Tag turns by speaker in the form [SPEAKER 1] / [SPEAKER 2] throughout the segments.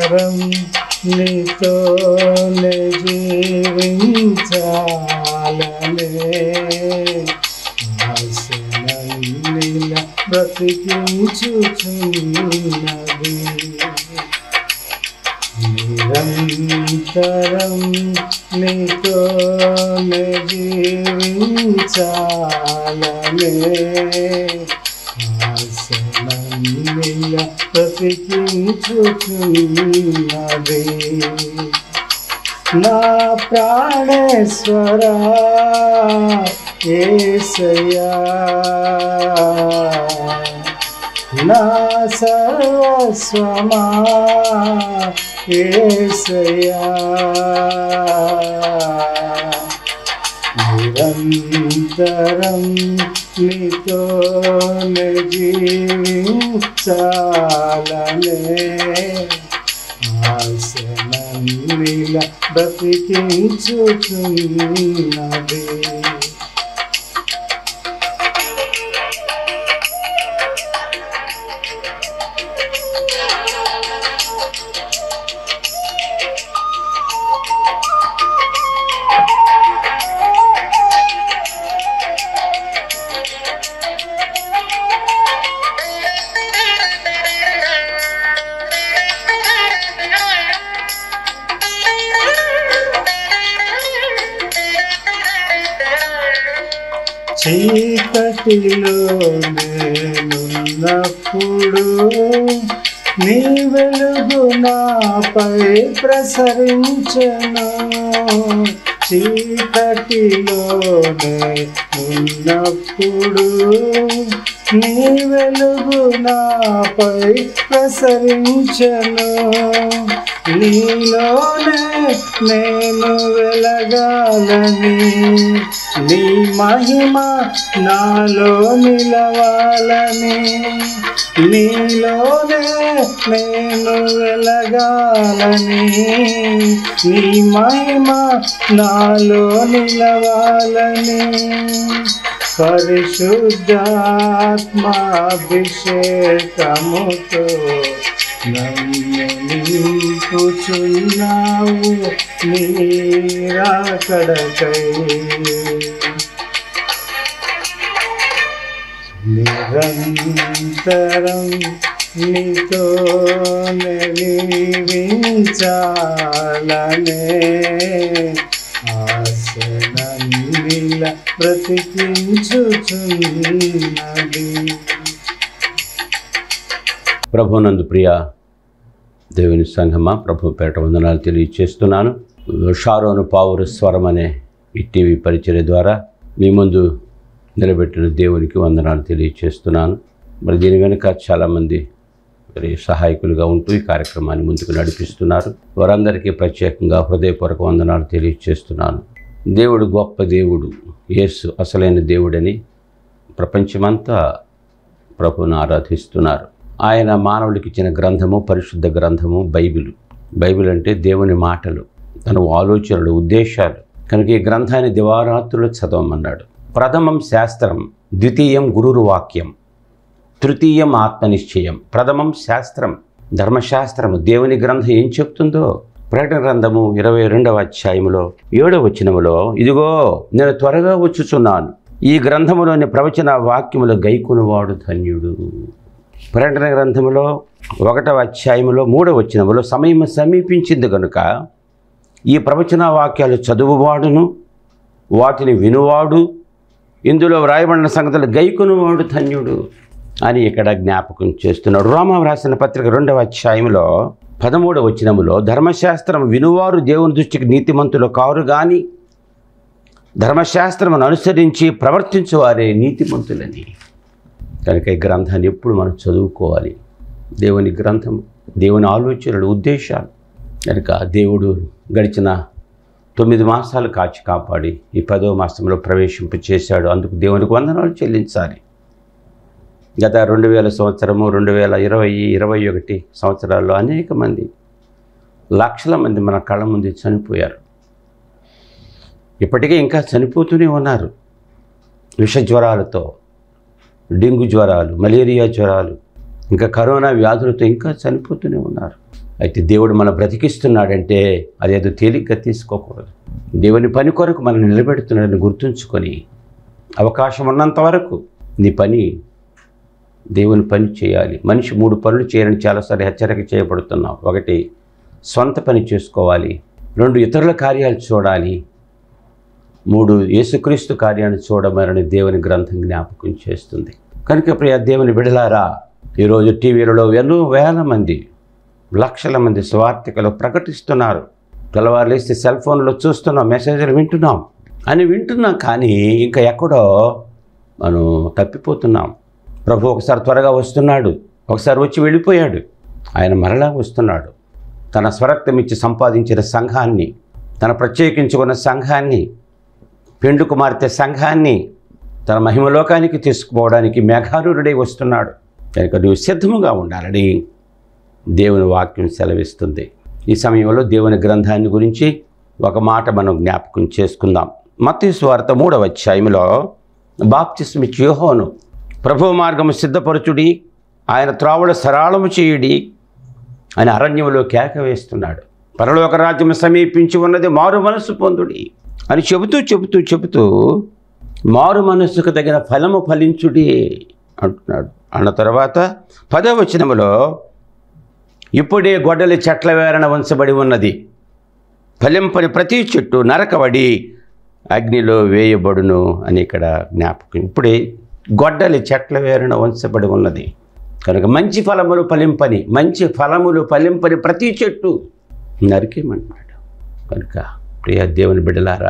[SPEAKER 1] నిరంతరం నీతోనే జీవించాలనే ఆశనన్నిల బ్రతికించుచున్నది నిరంతరం నీతోనే జీవించాలనే ఆశనన్నిల బ్రతికించుచున్నది నా ప్రాణేశ్వరా ఏసయ్యా నా సర్వస్వమా ఏసయ్యా నిరంతరం నీతోనే జీవించాలనే ఆశనన్నిల బ్రతికించుచున్నది చీకటిలో నేనున్నప్పుడు నీ వెలుగు నాపై ప్రసరించను చీకటిలో ఉన్నప్పుడు నీ వెలుగు నాపై ప్రసరించను నీలోనే నేను వెలగాలని నీ మహిమ నాలో నిలవాలని నీలోనే నేను వెలగాలని నీ మహిమ నాలో నిలవాలని పరిశుద్ధాత్మాభిషేకముతో నన్ను నింపుచున్నావు నీరాకడకై నిరంతరం నీతో నివించాలనే ఆశనన్నిల బ్రతికించుచున్నది
[SPEAKER 2] ప్రభునందు ప్రియ దేవుని సంఘమా ప్రభు పేట వందనాలు తెలియచేస్తున్నాను షారోను పావురు స్వరం అనే ఈ టీవీ పరిచయ ద్వారా మీ ముందు నిలబెట్టిన దేవునికి వందనాలు తెలియచేస్తున్నాను మరి దీని వెనుక చాలామంది మరి సహాయకులుగా ఉంటూ ఈ కార్యక్రమాన్ని ముందుకు నడిపిస్తున్నారు వారందరికీ ప్రత్యేకంగా హృదయపూర్వక వందనాలు తెలియచేస్తున్నాను దేవుడు గొప్ప దేవుడు యేసు అసలైన దేవుడని ప్రపంచమంతా ప్రభువును ఆరాధిస్తున్నారు ఆయన మానవుడికి ఇచ్చిన గ్రంథము పరిశుద్ధ గ్రంథము బైబిల్ బైబిల్ అంటే దేవుని మాటలు తన ఆలోచనలు ఉద్దేశాలు కనుక ఈ గ్రంథాన్ని దివారాత్రులు చదవమన్నాడు ప్రథమం శాస్త్రం ద్వితీయం గురురు వాక్యం తృతీయం ఆత్మనిశ్చయం ప్రథమం శాస్త్రం ధర్మశాస్త్రము దేవుని గ్రంథం ఏం చెప్తుందో ప్రకటన గ్రంథము ఇరవై రెండవ అధ్యాయములో ఏడవ వచనములో ఇదిగో నేను త్వరగా వచ్చుచున్నాను ఈ గ్రంథములోని ప్రవచన వాక్యములు గైకునివాడు ధన్యుడు ప్రకటన గ్రంథములో ఒకటవ అధ్యాయములో మూడవ వచనములో సమయం సమీపించింది కనుక ఈ ప్రవచన వాక్యాలు చదువువాడును వాటిని వినువాడు ఇందులో వ్రాయబడిన సంగతులు గైకునివాడు ధన్యుడు అని ఇక్కడ జ్ఞాపకం చేస్తున్నాడు రోమా రాసిన పత్రిక రెండవ అధ్యాయంలో పదమూడవ వచనములో ధర్మశాస్త్రం వినువారు దేవుని దృష్టికి నీతిమంతులు కారు కానీ ధర్మశాస్త్రమును అనుసరించి ప్రవర్తించువారే నీతిమంతులని కనుక ఈ గ్రంథాన్ని ఎప్పుడు మనం చదువుకోవాలి దేవుని గ్రంథం దేవుని ఆలోచనలు ఉద్దేశాలు కనుక దేవుడు గడిచిన తొమ్మిది మాసాలు కాచి కాపాడి ఈ పదో మాసంలో ప్రవేశింప చేశాడు అందుకు దేవునికి వందనాలు చెల్లించాలి గత రెండు వేల సంవత్సరము రెండు వేల ఇరవై ఇరవై ఒకటి సంవత్సరాల్లో అనేక మంది లక్షల మంది మన కళ్ళ ముందు చనిపోయారు ఇప్పటికే ఇంకా చనిపోతూనే ఉన్నారు విష జ్వరాలతో డెంగ్యూ జ్వరాలు మలేరియా జ్వరాలు ఇంకా కరోనా వ్యాధులతో ఇంకా చనిపోతూనే ఉన్నారు అయితే దేవుడు మనం బ్రతికిస్తున్నాడంటే అదేదో తేలిగ్గా తీసుకోకూడదు దేవుని పని కొరకు మనం నిలబెడుతున్నాడని గుర్తుంచుకొని అవకాశం ఉన్నంత వరకు నీ పని దేవుని పని చేయాలి మనిషి మూడు పనులు చేయాలని చాలాసార్లు హెచ్చరిక చేయబడుతున్నాం ఒకటి సొంత పని చేసుకోవాలి రెండు ఇతరుల కార్యాలు చూడాలి మూడు యేసుక్రీస్తు కార్యాన్ని చూడమని దేవుని గ్రంథం జ్ఞాపకం చేస్తుంది కనుక ప్రియ దేవుని బిడలారా ఈరోజు టీవీలలో ఎన్నో వేల మంది లక్షల మంది స్వార్థికలు ప్రకటిస్తున్నారు తెల్లవారులేస్తే సెల్ ఫోన్లో చూస్తున్నాం మెసేజ్లు వింటున్నాం అని వింటున్నాం కానీ ఇంకా ఎక్కడో మనం తప్పిపోతున్నాం ప్రభు ఒకసారి త్వరగా వస్తున్నాడు ఒకసారి వచ్చి వెళ్ళిపోయాడు ఆయన మరలా వస్తున్నాడు తన స్వరక్తం ఇచ్చి సంపాదించిన సంఘాన్ని తన ప్రత్యేకించుకున్న సంఘాన్ని పెండు కుమార్తె సంఘాన్ని తన మహిమలోకానికి తీసుకుపోవడానికి మేఘారుడై వస్తున్నాడు కనుక నువ్వు సిద్ధముగా ఉండాలని దేవుని వాక్యం సెలవిస్తుంది ఈ సమయంలో దేవుని గ్రంథాన్ని గురించి ఒక మాట మనం జ్ఞాపకం చేసుకుందాం మత్తయి స్వార్థ మూడవ అధ్యాయంలో బాప్తిస్మిచ్ యోహోను ప్రభు మార్గము సిద్ధపరచుడి ఆయన త్రావుల సరాళము చేయుడి అని అరణ్యంలో కేక వేస్తున్నాడు పరలోక రాజ్యం సమీపించి ఉన్నది మారు మనస్సు పొందుడి అని చెబుతూ చెబుతూ చెబుతూ మారు మనస్సుకు తగిన ఫలము ఫలించుడి అంటున్నాడు అన్న తర్వాత పదవ వచనములో ఇప్పుడే గొడ్డలి చెట్ల వేరణ ఉంచబడి ఉన్నది ఫలింపని ప్రతి చెట్టు నరకబడి అగ్నిలో వేయబడును అని ఇక్కడ జ్ఞాపకం ఇప్పుడే గొడ్డలి చెట్ల వేరణ ఉంచబడి ఉన్నది కనుక మంచి ఫలములు ఫలింపని మంచి ఫలములు ఫలింపని ప్రతి చెట్టు నరికేమంటున్నాడు కనుక ప్రియ దేవుని బిడ్డలారా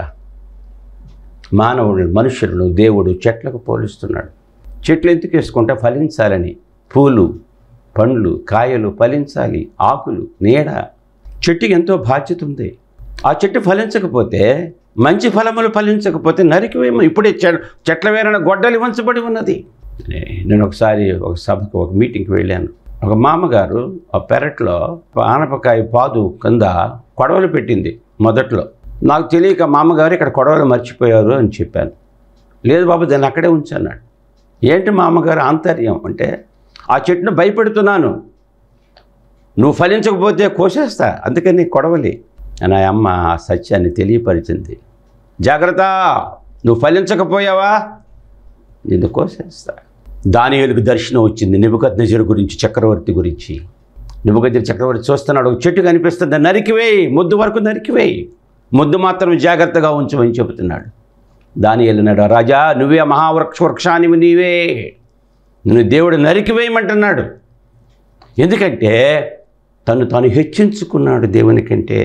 [SPEAKER 2] మానవుడు మనుషులను దేవుడు చెట్లకు పోలుస్తున్నాడు చెట్లు ఎందుకు వేసుకుంటే ఫలించాలని పూలు పండ్లు కాయలు ఫలించాలి ఆకులు నీడ చెట్టుకి ఎంతో బాధ్యత ఉంది ఆ చెట్టు ఫలించకపోతే మంచి ఫలములు ఫలించకపోతే నరికివేమో ఇప్పుడే చె- చెట్ల వేరన గొడ్డలి వంచబడి ఉన్నది నే- నేను ఒకసారి ఒక సభకు ఒక మీటింగ్కి వెళ్ళాను ఒక మామగారు ఆ పెరట్లో ఆనపకాయ పాదు కింద కొడవలు పెట్టింది మొదట్లో నాకు తెలియక మామగారు ఇక్కడ కొడవలు మర్చిపోయారు అని చెప్పాను లేదు బాబు దాన్ని అక్కడే ఉంచన్నాడు ఏంటి మామగారు ఆంతర్యం అంటే ఆ చెట్టును భయపెడుతున్నాను నువ్వు ఫలించకపోతే కోసేస్తా అందుకని కొడవలి అని ఆ అమ్మ ఆ సత్యాన్ని తెలియపరిచింది జాగ్రత్త నువ్వు ఫలించకపోయావా నిన్ను కోసేస్తా దానియేలుకు దర్శనం వచ్చింది నిబుకత్ నజరు గురించి చక్రవర్తి గురించి నిబుకత్ చక్రవర్తి చూస్తున్నాడు ఒక చెట్టు కనిపిస్తుంది నరికివేయి ముద్దు వరకు నరికివేయి ముద్దు మాత్రం జాగ్రత్తగా ఉంచమని చెబుతున్నాడు దాని వెళ్ళినాడు రాజా నువ్వే మహావృక్ష వృక్షానివి నీవే నిన్ను దేవుడు నరికివేయమంటున్నాడు ఎందుకంటే తను తాను హెచ్చించుకున్నాడు దేవుని కంటే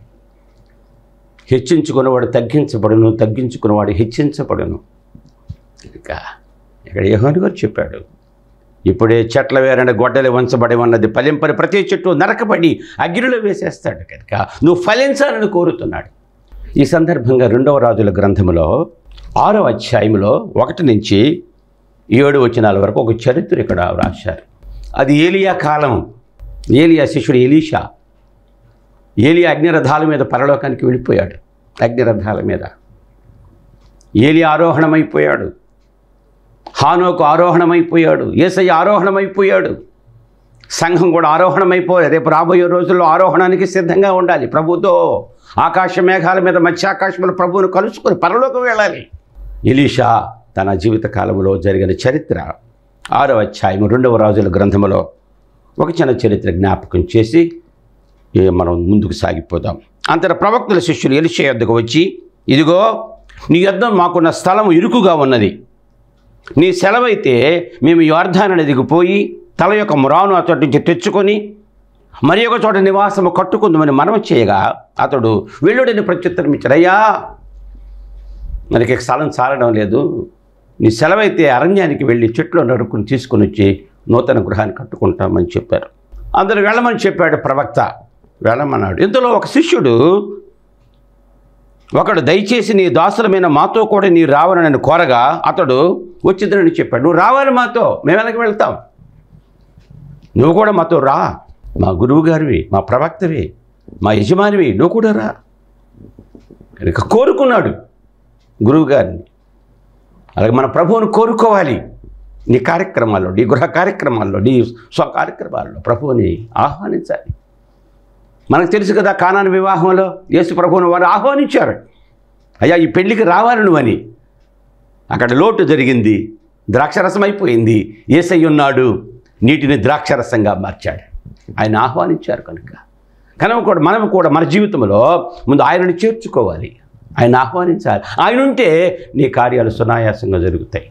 [SPEAKER 2] హెచ్చించుకున్నవాడు తగ్గించబడును తగ్గించుకున్నవాడు హెచ్చించబడును ఇంకా ఇక్కడ యోహాను గారు చెప్పాడు ఇప్పుడే చెట్ల వేరని గొడ్డలి వంచబడి ఉన్నది ఫలింపని ప్రతి చెట్టు నరకబడి అగ్నిలో వేసేస్తాడు కనుక నువ్వు ఫలించాలని కోరుతున్నాడు ఈ సందర్భంగా రెండవ రాజుల గ్రంథములో ఆరో అధ్యాయంలో ఒకటి నుంచి ఏడు వచనాల వరకు ఒక చరిత్ర ఇక్కడ రాశారు అది ఏలియా కాలం ఏలియా శిష్యుడు ఎలీషా ఏలియా అగ్నిరథాల మీద పరలోకానికి వెళ్ళిపోయాడు అగ్నిరథాల మీద ఏలి ఆరోహణమైపోయాడు హానోకు ఆరోహణమైపోయాడు ఏసయ్య ఆరోహణమైపోయాడు సంఘం కూడా ఆరోహణమైపోయాడు రేపు రాబోయే రోజుల్లో ఆరోహణానికి సిద్ధంగా ఉండాలి ప్రభుతో ఆకాశ మేఘాల మీద మత్స్యాకాశంలో ప్రభువును కలుసుకొని పరలోకం వెళ్ళాలి ఎలీషా తన జీవిత కాలంలో జరిగిన చరిత్ర ఆరవ అధ్యాయం రెండవ రాజుల గ్రంథములో ఒక చిన్న చరిత్ర జ్ఞాపకం చేసి ఏ మనం ముందుకు సాగిపోదాం అంతట ప్రవక్తల శిష్యులు ఎలిషా యొద్దకు వచ్చి ఇదిగో నీ యొద్ద మాకున్న స్థలం ఇరుకుగా ఉన్నది నీ సెలవైతే మేము యోర్ధాన నదికి పోయి తల యొక్క మురాను అతడి నుంచి తెచ్చుకొని మరి ఒక చోట నివాసము కట్టుకుందామని మనవి చేయగా అతడు వెళ్ళుడని ప్రత్యుత్తరం ఇచ్చారయ్యా మనకి స్థలం చాలడం లేదు నీ సెలవైతే అరణ్యానికి వెళ్ళి చెట్లు నరుకుని తీసుకొని వచ్చి నూతన గృహాన్ని కట్టుకుంటామని చెప్పారు అందరు వెళ్ళమని చెప్పాడు ప్రవక్త వెళ్ళమన్నాడు ఇందులో ఒక శిష్యుడు ఒకడు దయచేసి నీ దాసులమైన మాతో కూడా నీ రావాలని కోరగా అతడు వచ్చిందని చెప్పాడు నువ్వు రావాలి మాతో మేము వెనక్కి వెళ్తాం నువ్వు కూడా మాతో రా మా గురువు గారివి మా ప్రవక్తవి మా యజమానివి నువ్వు కూడా రా కనుక కోరుకున్నాడు గురువు గారిని అలాగే మన ప్రభువును కోరుకోవాలి నీ కార్యక్రమాల్లో నీ గృహ కార్యక్రమాల్లో నీ స్వ కార్యక్రమాల్లో ప్రభువుని ఆహ్వానించాలి మనకు తెలుసు కదా కానాను వివాహంలో యేసు ప్రభువును వారు ఆహ్వానించారు అయ్యా ఈ పెళ్లికి రావాలి నువ్వని అక్కడ లోటు జరిగింది ద్రాక్షరసం అయిపోయింది ఏసై ఉన్నాడు నీటిని ద్రాక్షరసంగా మార్చాడు ఆయన ఆహ్వానించారు కనుక కనుక కూడా మనం కూడా మన జీవితంలో ముందు ఆయనను చేర్చుకోవాలి ఆయన ఆహ్వానించాలి ఆయన ఉంటే నీ కార్యాలు సునాయాసంగా జరుగుతాయి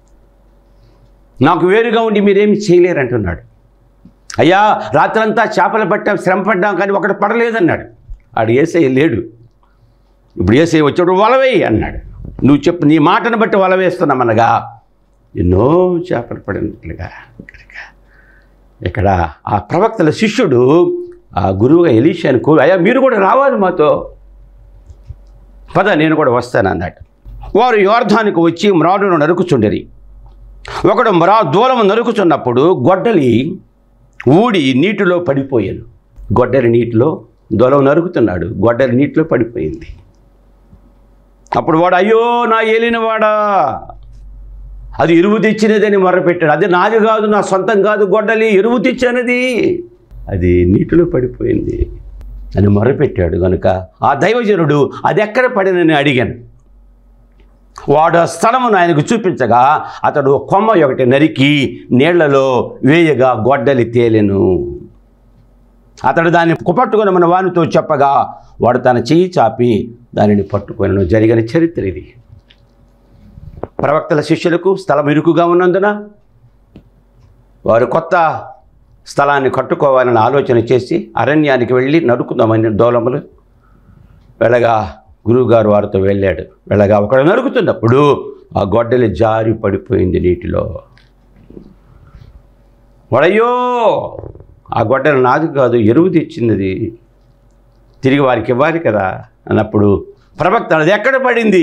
[SPEAKER 2] నాకు వేరుగా ఉండి మీరేమి చేయలేరంటున్నాడు అయ్యా రాత్రంతా చేపలు పట్టాం శ్రమ పడ్డాం కానీ ఒకటి పడలేదన్నాడు ఆడు ఏసై లేడు ఇప్పుడు ఏసై వచ్చాడు వలవేయి అన్నాడు నువ్వు చెప్పు నీ మాటను బట్టి వలవేస్తున్నామనగా ఎన్నో చేపలు పడినట్లుగా కనుక ఇక్కడ ఆ ప్రవక్తల శిష్యుడు ఆ గురువుగా ఎలీషాను కో అయ్యా మీరు కూడా రావాలి మాతో పద నేను కూడా వస్తాను అన్నాడు వారు యోర్ధానికి వచ్చి మ్రాడును నరుకుచుండరి ఒకడు మ్రా దూలము నరుకుచున్నప్పుడు గొడ్డలి ఊడి నీటిలో పడిపోయాను గొడ్డలి నీటిలో దూలం నరుకుతున్నాడు గొడ్డలి నీటిలో పడిపోయింది అప్పుడు వాడు అయ్యో నా ఏలినవాడా అది ఎరువు తెచ్చినదని మొరపెట్టాడు అది నాది కాదు నా సొంతం కాదు గొడ్డలి ఎరువు తెచ్చినది అది నీటిలో పడిపోయింది అని మొరపెట్టాడు కనుక ఆ దైవజనుడు అది ఎక్కడ పడినని అడిగాను వాడు ఆ స్థలమును ఆయనకు చూపించగా అతడు కొమ్మ ఒకటి నరికి నీళ్లలో వేయగా గొడ్డలి తేలెను అతడు దాన్ని కుపట్టుకుని మన వానితో చెప్పగా వాడు తన చెయ్యి చాపి దానిని పట్టుకొనను జరిగిన చరిత్ర ఇది ప్రవక్తల శిష్యులకు స్థలం ఇరుకుగా ఉన్నందున వారు కొత్త స్థలాన్ని కట్టుకోవాలని ఆలోచన చేసి అరణ్యానికి వెళ్ళి నరుకుదామని దోలములు వెళ్ళగా గురువుగారు వారితో వెళ్ళాడు వెళ్ళగా ఒకడు నరుకుతున్నప్పుడు ఆ గొడ్డలి జారి పడిపోయింది నీటిలో వాడయ్యో ఆ గొడ్డలి నాది కాదు ఎరువు తెచ్చినది తిరిగి వారికి ఇవ్వాలి కదా అన్నప్పుడు ప్రవక్త అది ఎక్కడ పడింది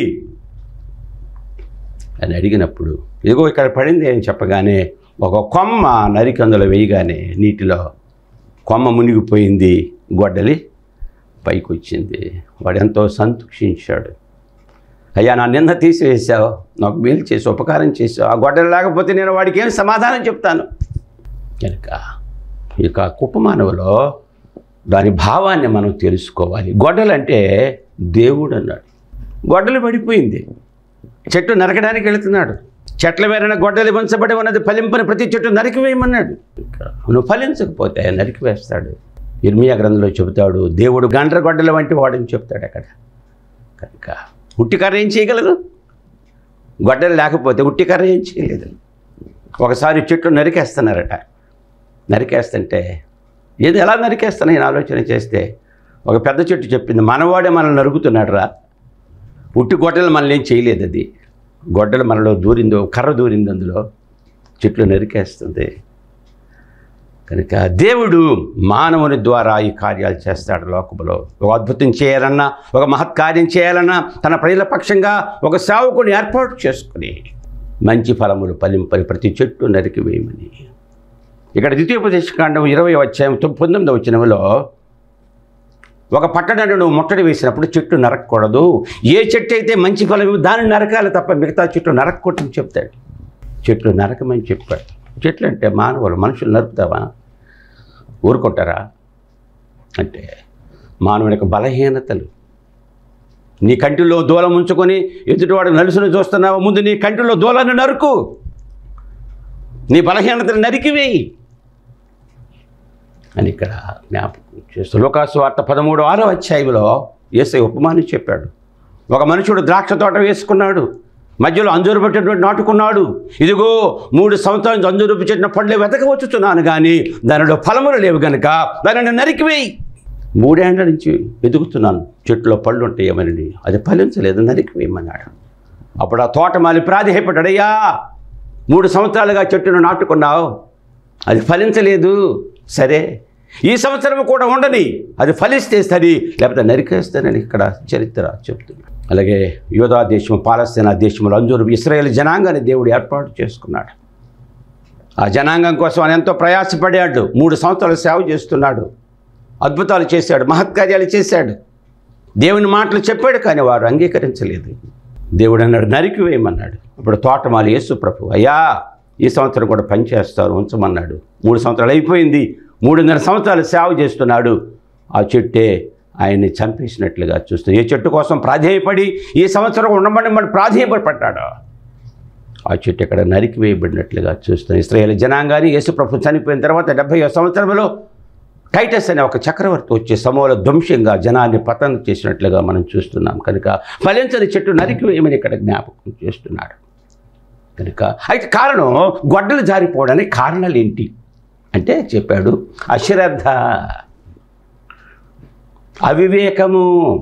[SPEAKER 2] అని అడిగినప్పుడు ఇదిగో ఇక్కడ పడింది అని చెప్పగానే ఒక కొమ్మ నరికి అందులో వేయగానే నీటిలో కొమ్మ మునిగిపోయింది గొడ్డలి పైకి వచ్చింది వాడు ఎంతో సంతోషించాడు అయ్యా నా నిన్న తీసివేశావు నాకు మేలు చేసి ఉపకారం చేసావు ఆ గొడ్డలు లేకపోతే నేను వాడికి ఏం సమాధానం చెప్తాను కనుక ఇక కుప్పమానవులో దాని భావాన్ని మనం తెలుసుకోవాలి గొడ్డలంటే దేవుడు అన్నాడు గొడ్డలు పడిపోయింది చెట్టు నరకడానికి వెళుతున్నాడు చెట్ల వేరైన గొడ్డలి వంచబడి ఉన్నది ఫలింపని ప్రతి చెట్టు నరికివేయమన్నాడు నువ్వు ఫలించకపోతే నరికివేస్తాడు ఇర్మియా గ్రంథంలో చెబుతాడు దేవుడు గండ్ర గొడ్డల వంటి వాడని చెప్తాడు అక్కడ కనుక ఉట్టికర్ర ఏం చేయగలదు గొడ్డలు లేకపోతే ఉట్టికర్ర ఏం చేయలేదు ఒకసారి చెట్లు నరికేస్తున్నారట నరికేస్తుంటే ఏది ఎలా నరికేస్తాను నేను ఆలోచన చేస్తే ఒక పెద్ద చెట్టు చెప్పింది మనవాడే మనల్ని నరుకుతున్నాడు రా ఉట్టి గొడ్డలు మనల్ని ఏం చేయలేదు అది గొడ్డలు మనలో దూరిందో కర్ర దూరింది అందులో చెట్లు నరికేస్తుంది కనుక దేవుడు మానవుని ద్వారా ఈ కార్యాలు చేస్తాడు లోకంలో ఒక అద్భుతం చేయాలన్నా ఒక మహత్కార్యం చేయాలన్నా తన ప్రజల పక్షంగా ఒక సేవకుని ఏర్పాటు చేసుకుని మంచి ఫలములు ఫలింపని ప్రతి చెట్టు నరికి వేయమని ఇక్కడ ద్వితీయోపదేశకాండం ఇరవై అధ్యాయం తొమ్మిది పంతొమ్మిది వచ్చినలో ఒక పట్టణాన్ని నువ్వు ముట్టడి వేసినప్పుడు చెట్టు నరకకూడదు ఏ చెట్టు అయితే మంచి ఫలం ఇవ్వదో దాన్ని నరకాలి తప్ప మిగతా చెట్టు నరక్కొట్టని చెప్తాడు చెట్లు నరకమని చెప్పాడు చెట్లు అంటే మానవులు మనుషులు నరుకుతావా ఊరుకుంటారా అంటే మానవుని యొక్క బలహీనతలు నీ కంటిలో దూలం ఉంచుకొని ఎదుటివాడు నలుసును చూస్తున్నావు ముందు నీ కంటిలో దూలాన్ని నరుకు నీ బలహీనతను నరికివేయి అని ఇక్కడ జ్ఞాపకం చేస్తూ లోకాసు వార్త పదమూడు ఆరో అధ్యాయంలో ఏసై ఉపమానం చెప్పాడు ఒక మనుషుడు ద్రాక్ష తోట వేసుకున్నాడు మధ్యలో అంజూరు పెట్టినటువంటి నాటుకున్నాడు ఇదిగో మూడు సంవత్సరాల నుంచి అంజూరు చెట్టిన పళ్ళే వెతకవచ్చుతున్నాను కానీ దానిలో ఫలములు లేవు కనుక దానిని నరికివేయి మూడేళ్ల నుంచి వెతుకుతున్నాను చెట్టులో పళ్ళు ఉంటాయేమని అది ఫలించలేదు నరికివేయమన్నాడు అప్పుడు ఆ తోటమాలి ప్రాధేయపడ్డాడు అయ్యా మూడు సంవత్సరాలుగా చెట్టును నాటుకున్నావు అది ఫలించలేదు సరే ఈ సంవత్సరం కూడా ఉండని అది ఫలిస్తే సరి లేకపోతే నరికేస్తానని ఇక్కడ చరిత్ర చెప్తున్నాడు అలాగే యోధా దేశం పాలస్తీనా దేశంలో అంజూరు ఇస్రాయేల్ జనాంగాన్ని దేవుడు ఏర్పాటు చేసుకున్నాడు ఆ జనాంగం కోసం ఆయన ఎంతో ప్రయాసపడాడు మూడు సంవత్సరాలు సేవ చేస్తున్నాడు అద్భుతాలు చేశాడు మహత్కార్యాలు చేశాడు దేవుని మాటలు చెప్పాడు కానీ వారు అంగీకరించలేదు దేవుడు అన్నాడు నరికి వేయమన్నాడు ఇప్పుడు తోటమాలి యేసు ప్రభు అయ్యా ఈ సంవత్సరం కూడా పనిచేస్తారు ఉంచమన్నాడు మూడు సంవత్సరాలు అయిపోయింది మూడున్నర సంవత్సరాలు సేవ చేస్తున్నాడు ఆ చెట్టే ఆయన్ని చంపేసినట్లుగా చూస్తాం ఏ చెట్టు కోసం ప్రాధేయపడి ఈ సంవత్సరం ఉండమని మనం ప్రాధేయపడ్డాడు ఆ చెట్టు ఇక్కడ నరికి వేయబడినట్లుగా చూస్తాం ఇస్రాయేల్ జనాంగాన్ని యేసుప్రభు చనిపోయిన తర్వాత డెబ్భై సంవత్సరంలో టైటస్ అనే ఒక చక్రవర్తి వచ్చి సమూల ధ్వంసంగా జనాన్ని పతనం చేసినట్లుగా మనం చూస్తున్నాం కనుక ఫలించని చెట్టు నరికి వేయమని ఇక్కడ జ్ఞాపకం చేస్తున్నాడు కనుక అయితే కారణం గొడ్డలు జారిపోవడానికి కారణాలు ఏంటి అంటే చెప్పాడు అశ్రద్ధ అవివేకము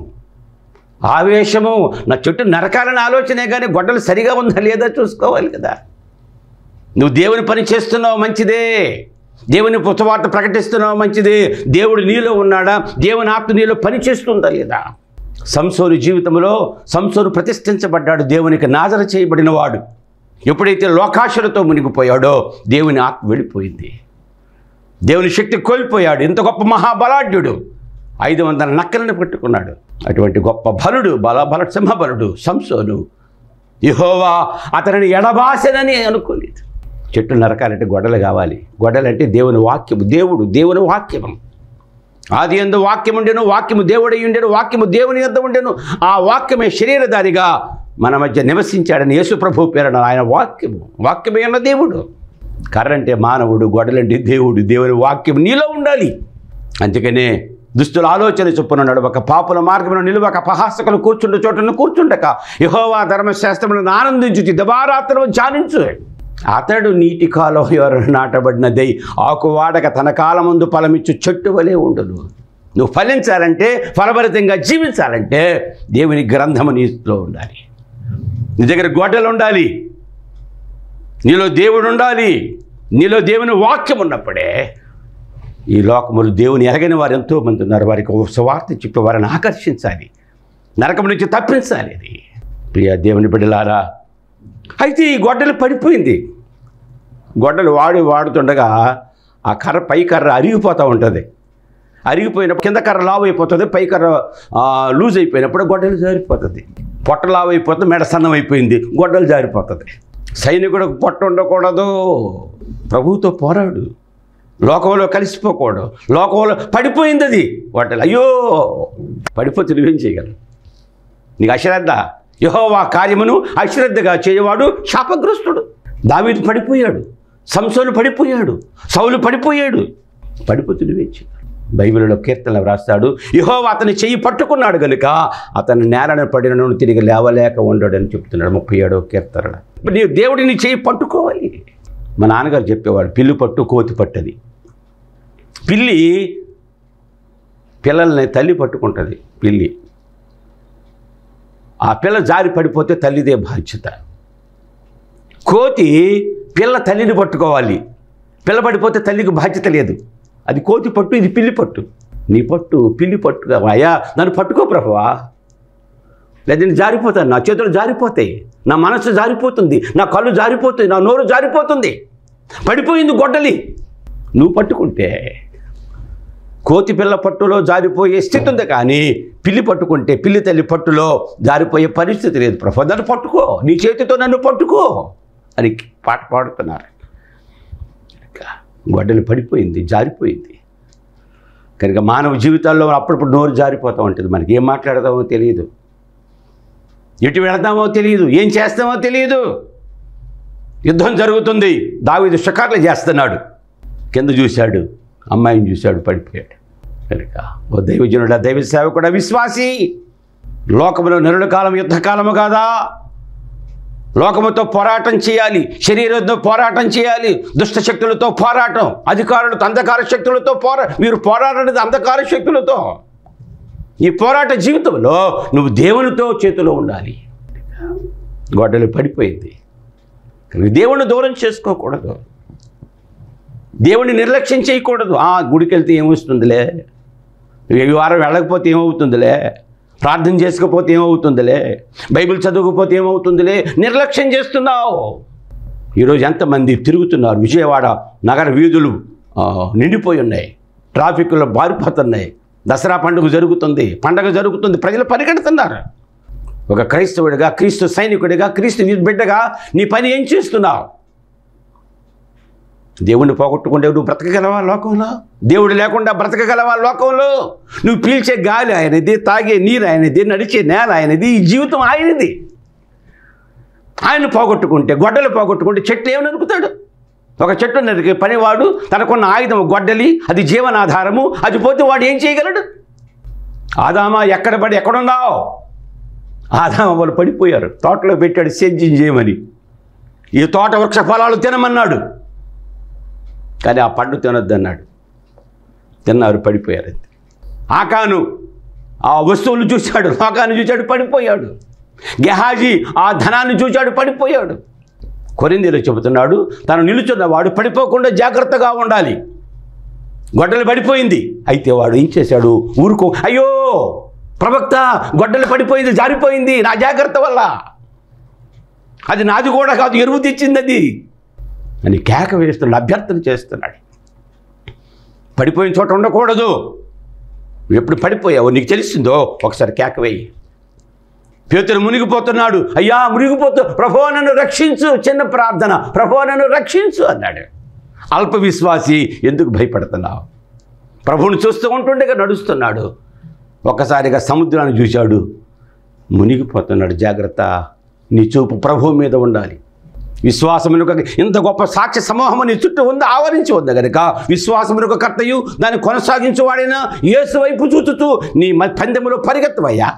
[SPEAKER 2] ఆవేశము నా చెట్టు నరకాలని ఆలోచనే కానీ గొడ్డలు సరిగా ఉందా లేదా చూసుకోవాలి కదా నువ్వు దేవుని పని చేస్తున్నావు మంచిదే దేవుని పుస్తవార్త ప్రకటిస్తున్నావు మంచిదే దేవుడు నీలో ఉన్నాడా దేవుని ఆత్మ నీలో పని చేస్తుందా లేదా సంసోను జీవితంలో సంసోను ప్రతిష్ఠించబడ్డాడు దేవునికి నాజర చేయబడిన వాడు ఎప్పుడైతే లోకాశలతో మునిగిపోయాడో దేవుని ఆత్మ వెళ్ళిపోయింది దేవుని శక్తి కోల్పోయాడు ఇంత గొప్ప మహాబలాఢ్యుడు ఐదు వందల నక్కలను పెట్టుకున్నాడు అటువంటి గొప్ప బలుడు బల బల సింహబలుడు సంసోను యహోవా అతనిని ఎడబాసనని అనుకోలేదు చెట్టు నరకాలంటే గొడవలు కావాలి గొడవలు అంటే దేవుని వాక్యము దేవుడు దేవుని వాక్యము ఆది ఎందు వాక్యం ఉండెను వాక్యము దేవుడై ఉండెను వాక్యము దేవుని యొద్ద ఉండెను ఆ వాక్యమే శరీరధారిగా మన మధ్య నివసించాడని యేసు ప్రభు పేరన ఆయన వాక్యము వాక్యమే ఉన్న దేవుడు కర్రంటే మానవుడు గొడవలంటే దేవుడు దేవుని వాక్యం నీలో ఉండాలి అందుకనే దుస్తుల ఆలోచన చొప్పున నడవక పాపుల మార్గమును నిలువక పహాసకులు కూర్చుండ చోటును కూర్చుండక యహోవా ధర్మశాస్త్రములను ఆనందించు దివారాత్రము ధ్యానించు అతడు నీటి కాలం ఎవరు నాటబడినదై ఆకువాడక తన కాలముందు ఫలమిచ్చు చెట్టు వలె ఉండును నువ్వు ఫలించాలంటే ఫలభరితంగా జీవించాలంటే దేవుని గ్రంథము నీలో ఉండాలి నీ దగ్గర గొడ్డలు ఉండాలి నీలో దేవుడు ఉండాలి నీలో దేవుని వాక్యం ఉన్నప్పుడే ఈ లోకములు దేవుని ఎరగని వారు ఎంతోమంది ఉన్నారు వారికి ఒక సువార్త చెప్పి వారిని ఆకర్షించాలి నరకం నుంచి తప్పించాలి అది ప్రియ దేవుని బిడ్డలారా అయితే ఈ గొడ్డలు పడిపోయింది గొడ్డలు వాడి వాడుతుండగా ఆ కర్ర పై కర్ర అరిగిపోతూ ఉంటుంది అరిగిపోయినప్పుడు కింద కర్ర లావు అయిపోతుంది పై కర్ర ఆ, లూజ్ అయిపోయినప్పుడు గొడ్డలు జారిపోతుంది పొట్ట లావు అయిపోతుంది మెడ సన్నం అయిపోయింది గొడ్డలు జారిపోతుంది సైనికుడు పొట్ట ఉండకూడదు ప్రభువుతో పోరాడు లోకంలో కలిసిపోకూడదు లోకంలో పడిపోయింది అది గొడ్డలు అయ్యో పడిపోతే నువ్వేం చేయగలవు నీకు అశ్రద్ధ యహోవా కార్యమును అశ్రద్ధగా చేయవాడు శాపగ్రస్తుడు దావీదు పడిపోయాడు సంసోను పడిపోయాడు సౌలు పడిపోయాడు పడిపోతే నువ్వేం చేయగలవు బైబిల్లో కీర్తనలు వ్రాస్తాడు యహోవా అతని చెయ్యి పట్టుకున్నాడు కనుక అతను నేలన పడినను తిరిగి లేవలేక ఉండడని చెప్తున్నాడు ముప్పై ఏడవ కీర్తన నీ దేవుడిని చెయ్యి పట్టుకోవాలి మా నాన్నగారు చెప్పేవాడు పిల్లి పట్టు కోతి పట్టది పిల్లి పిల్లల్ని తల్లి పట్టుకుంటుంది పిల్లి ఆ పిల్ల జారి పడిపోతే తల్లిదే బాధ్యత కోతి పిల్ల తల్లిని పట్టుకోవాలి పిల్ల పడిపోతే తల్లికి బాధ్యత లేదు అది కోతి పట్టు ఇది పిల్లి పట్టు నీ పట్టు పిల్లి పట్టు అయ్యా నన్ను పట్టుకో ప్రభువా లేదా నేను జారిపోతాను నా చేతులు జారిపోతాయి నా మనసు జారిపోతుంది నా కళ్ళు జారిపోతుంది నా నోరు జారిపోతుంది పడిపోయింది గొడ్డలి నువ్వు పట్టుకుంటే కోతి పిల్ల పట్టులో జారిపోయే స్థితి ఉంది కానీ పిల్లి పట్టుకుంటే పిల్లి తల్లి పట్టులో జారిపోయే పరిస్థితి లేదు ప్రభు నన్ను పట్టుకో నీ చేతితో నన్ను పట్టుకో అని పాట పాడుతున్నారు ఇంకా గొడ్డలి పడిపోయింది జారిపోయింది కనుక మానవ జీవితాల్లో అప్పుడప్పుడు నోరు జారిపోతూ ఉంటుంది మనకి ఏం మాట్లాడదామో తెలియదు ఎటు వెళదామో తెలియదు ఏం చేస్తామో తెలియదు యుద్ధం జరుగుతుంది దావీదు షికార్లు చేస్తున్నాడు కింద చూశాడు అమ్మాయిని చూశాడు పడిపోయాడు కనుక ఓ దైవజనుడా దైవ సేవకుడా విశ్వాసి లోకములో నెరడు కాలం యుద్ధకాలము కాదా లోకముతో పోరాటం చేయాలి శరీరంతో పోరాటం చేయాలి దుష్ట శక్తులతో పోరాటం అధికారులతో అంధకార శక్తులతో పోరా మీరు పోరాడేది అంధకార శక్తులతో ఈ పోరాట జీవితంలో నువ్వు దేవునితో చేతిలో ఉండాలి గొడ్డలు పడిపోయింది కానీ దేవుణ్ణి దూరం చేసుకోకూడదు దేవుణ్ణి నిర్లక్ష్యం చేయకూడదు ఆ గుడికి వెళ్తే ఏమొస్తుందిలే ఈ వారం వెళ్ళకపోతే ఏమవుతుందిలే ప్రార్థన చేసుకోకపోతే ఏమవుతుందిలే బైబిల్ చదవకపోతే ఏమవుతుందిలే నిర్లక్ష్యం చేస్తున్నావు ఈరోజు ఎంతమంది తిరుగుతున్నారు విజయవాడ నగర వీధులు ఆ, నిండిపోయి ఉన్నాయి ట్రాఫిక్లో బారిపోతున్నాయి దసరా పండుగ జరుగుతుంది పండగ జరుగుతుంది ప్రజలు పరిగెడుతున్నారు ఒక క్రైస్తవుడిగా క్రీస్తు సైనికుడిగా క్రీస్తు బిడ్డగా నీ పని ఏం చేస్తున్నావు దేవుణ్ణి పోగొట్టుకుంటే నువ్వు బ్రతకగలవా లోకంలో దేవుడు లేకుండా బ్రతకగలవా లోకంలో నువ్వు పీల్చే గాలి ఆయనది తాగే నీరు ఆయనది నడిచే నేల ఆయనది ఈ జీవితం ఆయనది ఆయన పోగొట్టుకుంటే గొడ్డలు పోగొట్టుకుంటే చెట్లు ఏమని నరుకుతాడు ఒక చెట్టు నరికి పనివాడు తనకున్న ఆయుధం గొడ్డలి అది జీవనాధారము అది పోతే వాడు ఏం చేయగలడు ఆదామా ఎక్కడ పడి ఎక్కడున్నావు ఆదామ వాళ్ళు పడిపోయారు తోటలో పెట్టాడు సేద్యం చేయమని ఈ తోట వృక్ష ఫలాలు తినమన్నాడు కానీ ఆ పండు తినొద్దన్నాడు తిన్నారు పడిపోయారు అంతే ఆకాను ఆ వస్తువులు చూశాడు లోకాన్ని చూశాడు పడిపోయాడు గెహాజీ ఆ ధనాన్ని చూశాడు పడిపోయాడు కొరిందీలో చెబుతున్నాడు తను నిలుచున్నవాడు పడిపోకుండా జాగ్రత్తగా ఉండాలి గొడ్డలు పడిపోయింది అయితే వాడు ఏం చేశాడు ఊరుకో అయ్యో ప్రవక్త గొడ్డలు పడిపోయింది జారిపోయింది నా జాగ్రత్త వల్ల అది నాది కూడా కాదు ఎరువు తెచ్చింది అది అని కేక వేస్తున్నాడు అభ్యర్థన చేస్తున్నాడు పడిపోయిన చోట ఉండకూడదు నువ్వు ఎప్పుడు పడిపోయావు నీకు తెలిసిందో ఒకసారి కేక వేయి పేతురు మునిగిపోతున్నాడు అయ్యా మునిగిపోతూ ప్రభో నన్ను రక్షించు చిన్న ప్రార్థన ప్రభో నన్ను రక్షించు అన్నాడు అల్ప విశ్వాసి ఎందుకు భయపడుతున్నావు ప్రభువుని చూస్తూ ఉంటుండగా నడుస్తున్నాడు ఒక్కసారిగా సముద్రాన్ని చూశాడు మునిగిపోతున్నాడు జాగ్రత్త నీ చూపు ప్రభువు మీద ఉండాలి విశ్వాసమునకు ఇంత గొప్ప సాక్ష్య సమూహము నీ చుట్టూ ఉంది ఆవరించి ఉంది కనుక విశ్వాసమునకు కర్తయు దాన్ని కొనసాగించువాడైనా యేసు వైపు చూచుతూ నీ మ- పందెములో పరిగెత్తవయ్యా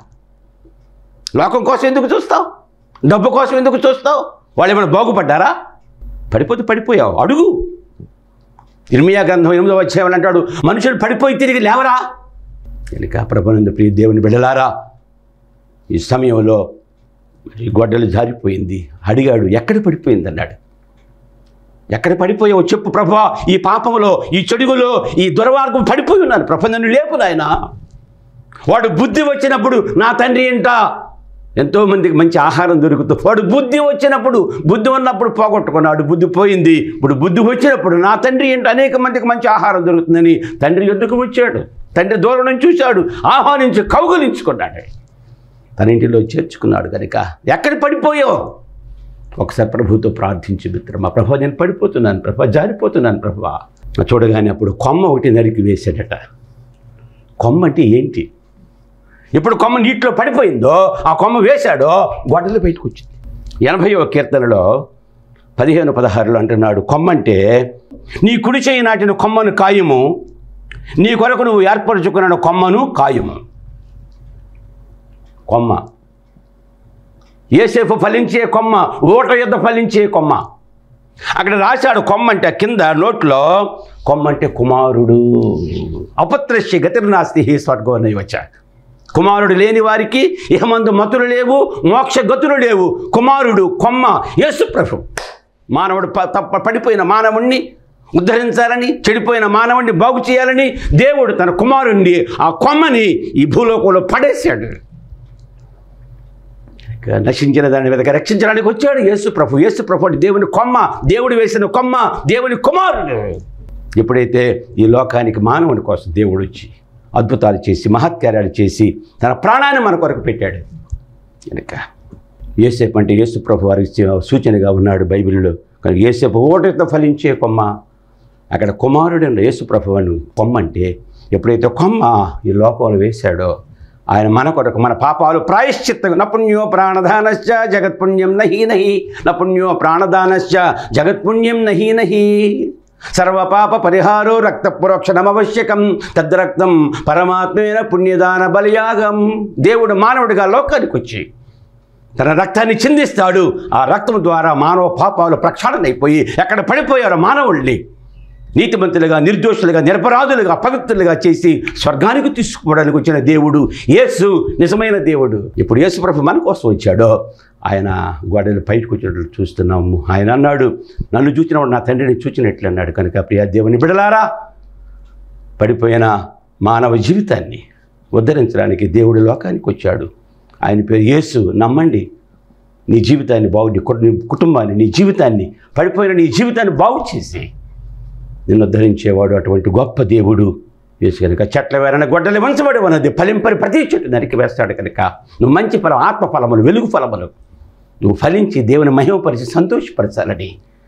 [SPEAKER 2] లోకం కోసం ఎందుకు చూస్తావు డబ్బు కోసం ఎందుకు చూస్తావు వాళ్ళు ఏమైనా బాగుపడ్డారా పడిపోతే పడిపోయావు అడుగు ఇర్మియా గ్రంథం ఎనిమిదవ అధ్యాయం అంటాడు మనుషులు పడిపోయి తిరిగి లేవరా కనుక ప్రభునంద ప్రియ దేవుని బిడలారా ఈ సమయంలో మరి గొడ్డలు జారిపోయింది అడిగాడు ఎక్కడ పడిపోయింది అన్నాడు ఎక్కడ పడిపోయావు చెప్పు ప్రభా ఈ పాపములో ఈ చెడుగులో ఈ దుర్మార్గం పడిపోయి ఉన్నాను ప్రభు నన్ను లేపు నాయన వాడు బుద్ధి వచ్చినప్పుడు నా తండ్రి ఏంట ఎంతో మందికి మంచి ఆహారం దొరుకుతుంది వాడు బుద్ధి వచ్చినప్పుడు బుద్ధి ఉన్నప్పుడు పోగొట్టుకున్నాడు బుద్ధి పోయింది ఇప్పుడు బుద్ధి వచ్చినప్పుడు నా తండ్రి ఏంటి అనేక మందికి మంచి ఆహారం దొరుకుతుందని తండ్రి ఎద్దుకు వచ్చాడు తండ్రి దూరం నుంచి చూశాడు ఆహ్వానించి కౌగులించుకున్నాడు తన ఇంటిలో చేర్చుకున్నాడు కనుక ఎక్కడ పడిపోయావు ఒకసారి ప్రభుతో ప్రార్థించి మిత్రమా ప్రభా నేను పడిపోతున్నాను ప్రభా జారిపోతున్నాను ప్రభా చూడగానే అప్పుడు కొమ్మ ఒకటి నరికి వేసాడట కొమ్మ అంటే ఏంటి ఇప్పుడు కొమ్మ నీటిలో పడిపోయిందో ఆ కొమ్మ వేశాడో గొడ్డలు బయటకు వచ్చింది ఎనభైవ కీర్తనలో పదిహేను పదహారులో అంటున్నాడు కొమ్మ అంటే నీ కుడి చేయి నాటిన కొమ్మను కాయము నీ కొరకు నువ్వు ఏర్పరచుకున్న కొమ్మను కాయము కొమ్మ ఏసేపు ఫలించే కొమ్మ ఓట యుద్ధ ఫలించే కొమ్మ అక్కడ రాశాడు కొమ్మ అంటే కింద నోట్లో కొమ్మ అంటే కుమారుడు అపత్రస్య గతిర్నాస్తి స్వర్గోన్నై వచ్చాడు కుమారుడు లేని వారికి ఇహమందు మతులు లేవు మోక్ష గతులు లేవు కుమారుడు కొమ్మ యేసు ప్రభు మానవుడు ప- తప్ప పడిపోయిన మానవుణ్ణి ఉద్ధరించాలని చెడిపోయిన మానవుణ్ణి బాగు చేయాలని దేవుడు తన కుమారుణ్ణి ఆ కొమ్మని ఈ భూలోకంలో పడేశాడు ఇక నశించిన దాని మీద రక్షించడానికి వచ్చాడు యేసు ప్రభు యేసు ప్రభు అంటే దేవుని కొమ్మ దేవుడు వేసిన కొమ్మ దేవుని కుమారుడు ఎప్పుడైతే ఈ లోకానికి మానవుని కోసం దేవుడు వచ్చి అద్భుతాలు చేసి మహత్కార్యాలు చేసి తన ప్రాణాన్ని మన కొరకు పెట్టాడు కనుక ఏసేపు అంటే యేసు ప్రభు వారికి సూచనగా ఉన్నాడు బైబిల్లో కానీ ఏసేపు ఓటతో ఫలించే కొమ్మ అక్కడ కుమారుడైన యేసు ప్రభు అని కొమ్మ అంటే ఎప్పుడైతే కొమ్మ ఈ లోకంలో వేశాడో ఆయన మన కొరకు మన పాపాలు ప్రాయశ్చిత్తం నపుణ్యో ప్రాణదానశ్చ జగత్పుణ్యం నహి నహి నపుణ్యో ప్రాణదానశ్చ జగత్పుణ్యం నహి నహి సర్వపాప పరిహారో రక్త పురోక్షణమవశ్యకం తద్రక్తం పరమాత్మైన పుణ్యదాన బలియాగం దేవుడు మానవుడిగా లోకానికి వచ్చి తన రక్తాన్ని చిందిస్తాడు ఆ రక్తం ద్వారా మానవ పాపాలు ప్రక్షాళన అయిపోయి ఎక్కడ పడిపోయారో మానవుల్ని నీతిమంతులుగా నిర్దోషులుగా నిరపరాధులుగా పవిత్రులుగా చేసి స్వర్గానికి తీసుకుపోవడానికి వచ్చిన దేవుడు యేసు నిజమైన దేవుడు ఇప్పుడు యేసు ప్రభు మన కోసం వచ్చాడో ఆయన గోడలు బయటకు వచ్చినట్లు చూస్తున్నాము ఆయన అన్నాడు నన్ను చూసినవాడు నా తండ్రిని చూచినట్లు అన్నాడు కనుక ప్రియా దేవుని బిడలారా పడిపోయిన మానవ జీవితాన్ని ఉద్ధరించడానికి దేవుడు లోకానికి వచ్చాడు ఆయన పేరు యేసు నమ్మండి నీ జీవితాన్ని బాగు నీ కు- నీ కుటుంబాన్ని నీ జీవితాన్ని పడిపోయిన నీ జీవితాన్ని బాగు చేసి నిన్ను ఉద్ధరించేవాడు అటువంటి గొప్ప దేవుడు యేసు కనుక చెట్ల వేరన గొడ్డలి వంచబడి ఉన్నది ఫలింపని ప్రతి చెట్టు నరికి వేస్తాడు కనుక నువ్వు మంచి ఫలం ఆత్మ ఫలములు వెలుగు ఫలములు నువ్వు ఫలించి దేవుని మహిమపరిచి సంతోషపరచాలని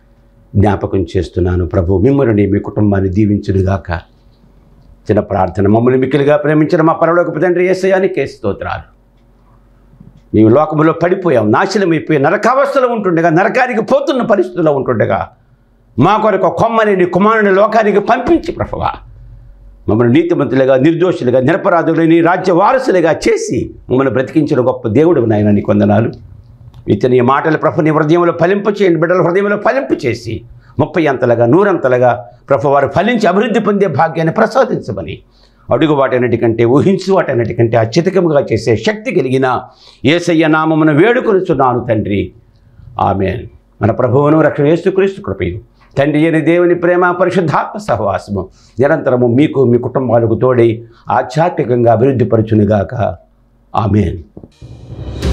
[SPEAKER 2] జ్ఞాపకం చేస్తున్నాను ప్రభు మిమ్మల్ని మీ కుటుంబాన్ని దీవించునుగాక చిన్న ప్రార్థన మమ్మల్ని మిక్కిలిగా ప్రేమించిన మా పరలోకపు తండ్రి ఏసయానికే స్తోత్రాలు మేము లోకములో పడిపోయాం నాశనమైపోయి నరకావస్థలో ఉంటుండగా నరకానికి పోతున్న పరిస్థితుల్లో ఉంటుండగా మా కొరకు ఒక కొమ్మని నీ కుమారుని లోకానికి పంపించి ప్రభువా మమ్మల్ని నీతిమంతులుగా నిర్దోషులుగా నిరపరాధులు నీ రాజ్య వారసులుగా చేసి మమ్మల్ని బ్రతికించిన గొప్ప దేవుడు నాయన నీ కొందనాలు ఇతని ఈ మాటలు ప్రభు నీ హృదయంలో ఫలింపు చేయండి బిడ్డల హృదయంలో ఫలింపు చేసి ముప్పై అంతలుగా నూరంతలుగా ప్రభు వారు ఫలించి అభివృద్ధి పొందే భాగ్యాన్ని ప్రసాదించమని అడుగు వాటన్నిటికంటే ఊహించు వాటన్నిటికంటే అత్యధికముగా చేసే శక్తి కలిగిన ఏసయ్య నామమును వేడుకొనుచున్నాను తండ్రి ఆమెన్ మన ప్రభువును రక్షణ యేసుక్రీస్తు కృపయు తండ్రి అని దేవుని ప్రేమ పరిశుద్ధాత్మ సహవాసము నిరంతరము మీకు మీ కుటుంబాలకు తోడై ఆధ్యాత్మికంగా అభివృద్ధి పరచునుగాక ఆమెన్